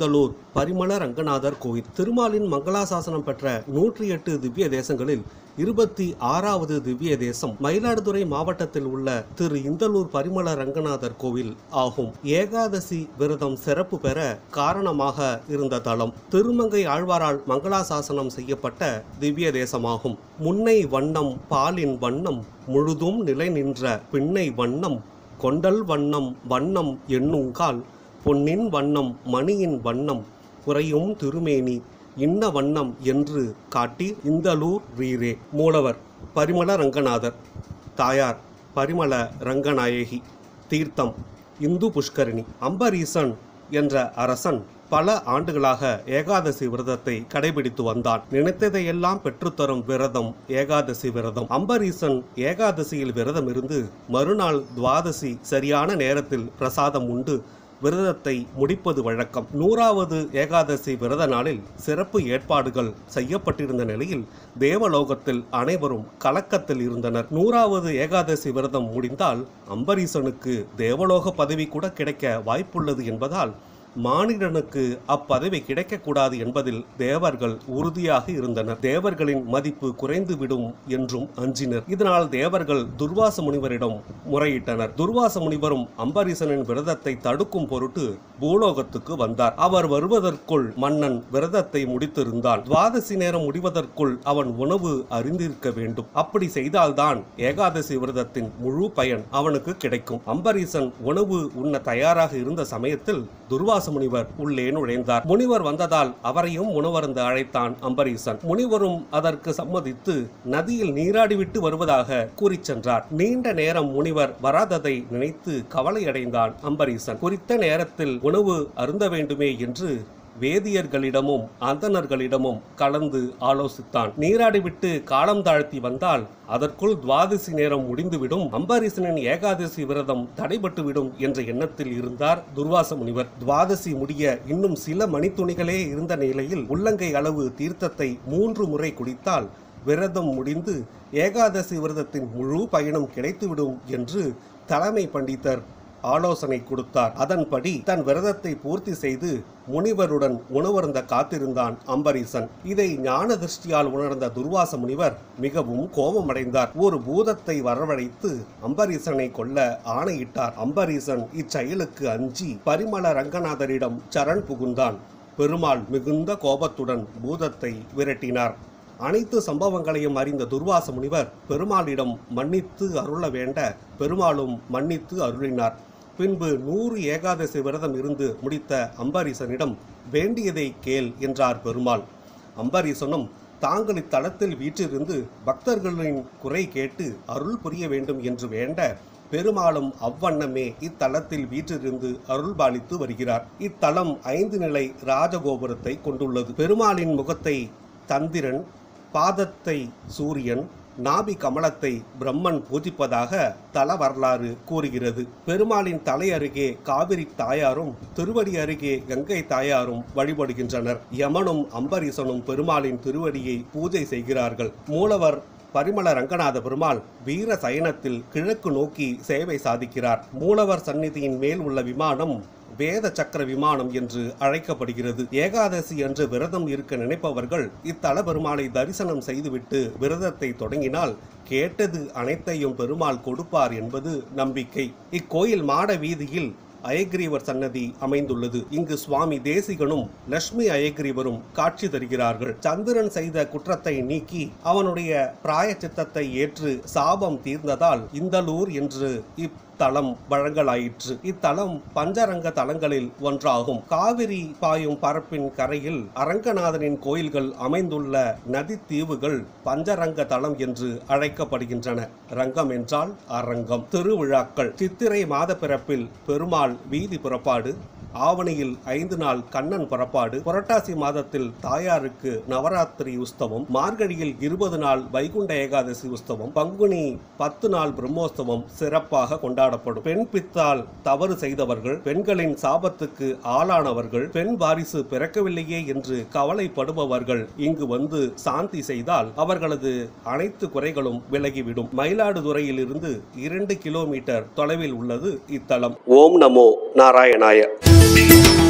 இந்தலூர் பரிமள ரங்கநாதர் கோயில் திருமாலின் மங்களாசாசனம் பெற்ற நூற்றி எட்டு திவ்ய தேசங்களில் இருபத்தி ஆறாவது திவ்ய தேசம் மயிலாடுதுறை மாவட்டத்தில் உள்ள திரு இந்தலூர் பரிமள ரங்கநாதர் கோவில் ஆகும் ஏகாதசி விரதம் சிறப்பு பெற காரணமாக இருந்த தலம் திருமங்கை ஆழ்வாரால் மங்களாசாசனம் செய்யப்பட்ட திவ்ய தேசமாகும் முன்னை வண்ணம் பாலின் வண்ணம் முழுதும் நிலை நின்ற பின்னை வண்ணம் கொண்டல் வண்ணம் வண்ணம் எண்ணுங்கால் பொன்னின் வண்ணம் மணியின் வண்ணம் குறையும் திருமேனி இன்ன வண்ணம் என்று காட்டி இந்தலூர் ரீரே மூலவர் பரிமள ரங்கநாதர் தாயார் பரிமள ரங்கநாயகி தீர்த்தம் இந்து புஷ்கரிணி அம்பரீசன் என்ற அரசன் பல ஆண்டுகளாக ஏகாதசி விரதத்தை கடைபிடித்து வந்தான் நினைத்ததையெல்லாம் பெற்றுத்தரும் விரதம் ஏகாதசி விரதம் அம்பரீசன் ஏகாதசியில் விரதம் இருந்து மறுநாள் துவாதசி சரியான நேரத்தில் பிரசாதம் உண்டு விரதத்தை முடிப்பது வழக்கம் நூறாவது ஏகாதசி விரத நாளில் சிறப்பு ஏற்பாடுகள் செய்யப்பட்டிருந்த நிலையில் தேவலோகத்தில் அனைவரும் கலக்கத்தில் இருந்தனர் நூறாவது ஏகாதசி விரதம் முடிந்தால் அம்பரீசனுக்கு தேவலோக பதவி கூட கிடைக்க வாய்ப்புள்ளது என்பதால் மானிடனுக்கு அப்பதவி கிடைக்கக்கூடாது என்பதில் தேவர்கள் உறுதியாக இருந்தனர் தேவர்களின் மதிப்பு குறைந்துவிடும் என்றும் அஞ்சினர் இதனால் தேவர்கள் துர்வாச முனிவரிடம் முறையிட்டனர் துர்வாச முனிவரும் அம்பரீசனின் விரதத்தை தடுக்கும் பொருட்டு பூலோகத்துக்கு வந்தார் அவர் வருவதற்குள் மன்னன் விரதத்தை முடித்திருந்தான் துவாதசி நேரம் முடிவதற்குள் அவன் உணவு அறிந்திருக்க வேண்டும் அப்படி செய்தால்தான் ஏகாதசி விரதத்தின் முழு பயன் அவனுக்கு கிடைக்கும் அம்பரீசன் உணவு உண்ண தயாராக இருந்த சமயத்தில் துர்வாச முனிவர் உள்ளே நுழைந்தார் முனிவர் வந்ததால் அவரையும் உணவருந்த அழைத்தான் அம்பரீசன் முனிவரும் அதற்கு சம்மதித்து நதியில் நீராடிவிட்டு வருவதாக கூறிச் சென்றார் நீண்ட நேரம் முனிவர் வராததை நினைத்து கவலையடைந்தான் அம்பரீசன் குறித்த நேரத்தில் உணவு அருந்த வேண்டுமே என்று வேதியர்களிடமும் அந்தணர்களிடமும் கலந்து ஆலோசித்தான் நீராடிவிட்டு காலம் தாழ்த்தி வந்தால் அதற்குள் துவாதசி நேரம் முடிந்துவிடும் அம்பரீசனின் ஏகாதசி விரதம் தடைபட்டுவிடும் என்ற எண்ணத்தில் இருந்தார் துர்வாச முனிவர் துவாதசி முடிய இன்னும் சில மணித்துணிகளே இருந்த நிலையில் உள்ளங்கை அளவு தீர்த்தத்தை மூன்று முறை குடித்தால் விரதம் முடிந்து ஏகாதசி விரதத்தின் முழு பயணம் கிடைத்துவிடும் என்று தலைமை பண்டிதர் ஆலோசனை கொடுத்தார் அதன்படி தன் விரதத்தை பூர்த்தி செய்து முனிவருடன் உணவருந்த காத்திருந்தான் அம்பரீசன் இதை ஞான திருஷ்டியால் உணர்ந்த துர்வாச முனிவர் மிகவும் கோபமடைந்தார் ஒரு பூதத்தை வரவழைத்து அம்பரீசனை கொல்ல ஆணையிட்டார் அம்பரீசன் இச்செயலுக்கு அஞ்சி பரிமள ரங்கநாதரிடம் சரண் புகுந்தான் பெருமாள் மிகுந்த கோபத்துடன் பூதத்தை விரட்டினார் அனைத்து சம்பவங்களையும் அறிந்த துர்வாச முனிவர் பெருமாளிடம் மன்னித்து அருள வேண்ட பெருமாளும் மன்னித்து அருளினார் பின்பு நூறு ஏகாதசி விரதம் இருந்து முடித்த அம்பரீசனிடம் வேண்டியதை கேள் என்றார் பெருமாள் அம்பரீசனும் தாங்கள் இத்தலத்தில் வீற்றிருந்து பக்தர்களின் குறை கேட்டு அருள் புரிய வேண்டும் என்று வேண்ட பெருமாளும் அவ்வண்ணமே இத்தலத்தில் வீற்றிருந்து அருள் பாலித்து வருகிறார் இத்தலம் ஐந்து நிலை ராஜகோபுரத்தை கொண்டுள்ளது பெருமாளின் முகத்தை தந்திரன் பாதத்தை சூரியன் நாபி கமலத்தை பிரம்மன் பூஜிப்பதாக தல வரலாறு கூறுகிறது பெருமாளின் தலை அருகே காவிரி தாயாரும் திருவடி அருகே கங்கை தாயாரும் வழிபடுகின்றனர் யமனும் அம்பரீசனும் பெருமாளின் திருவடியை பூஜை செய்கிறார்கள் மூலவர் பரிமள ரங்கநாத பெருமாள் வீர சயனத்தில் கிழக்கு நோக்கி சேவை சாதிக்கிறார் மூலவர் சந்நிதியின் மேல் உள்ள விமானம் வேத சக்கர விமானம் என்று அழைக்கப்படுகிறது ஏகாதசி என்று விரதம் இருக்க நினைப்பவர்கள் இத்தல பெருமாளை தரிசனம் செய்துவிட்டு விரதத்தை தொடங்கினால் கேட்டது அனைத்தையும் பெருமாள் கொடுப்பார் என்பது நம்பிக்கை இக்கோயில் மாட வீதியில் அயக்ரீவர் சன்னதி அமைந்துள்ளது இங்கு சுவாமி தேசிகனும் லட்சுமி அயக்ரீவரும் காட்சி தருகிறார்கள் சந்திரன் செய்த குற்றத்தை நீக்கி அவனுடைய பிராய சித்தத்தை ஏற்று சாபம் தீர்ந்ததால் இந்தலூர் என்று இப் தலம் வழங்கலாயிற்று இத்தலம் பஞ்சரங்க தலங்களில் ஒன்றாகும் காவிரி பாயும் பரப்பின் கரையில் அரங்கநாதனின் கோயில்கள் அமைந்துள்ள நதி தீவுகள் பஞ்சரங்க தலம் என்று அழைக்கப்படுகின்றன ரங்கம் என்றால் அரங்கம் திருவிழாக்கள் சித்திரை மாத பிறப்பில் பெருமாள் வீதி புறப்பாடு ஆவணியில் ஐந்து நாள் கண்ணன் புறப்பாடு புரட்டாசி மாதத்தில் தாயாருக்கு நவராத்திரி உஸ்தவம் மார்கழியில் இருபது நாள் வைகுண்ட ஏகாதசி உஸ்தவம் பங்குனி பத்து நாள் பிரம்மோற்சவம் சிறப்பாக கொண்டாடப்படும் பெண் பித்தால் தவறு செய்தவர்கள் பெண்களின் சாபத்துக்கு ஆளானவர்கள் பெண் வாரிசு பிறக்கவில்லையே என்று கவலைப்படுபவர்கள் இங்கு வந்து சாந்தி செய்தால் அவர்களது அனைத்து குறைகளும் விலகிவிடும் மயிலாடுதுறையில் இருந்து இரண்டு கிலோமீட்டர் தொலைவில் உள்ளது இத்தலம் ஓம் நமோ நாராயணாய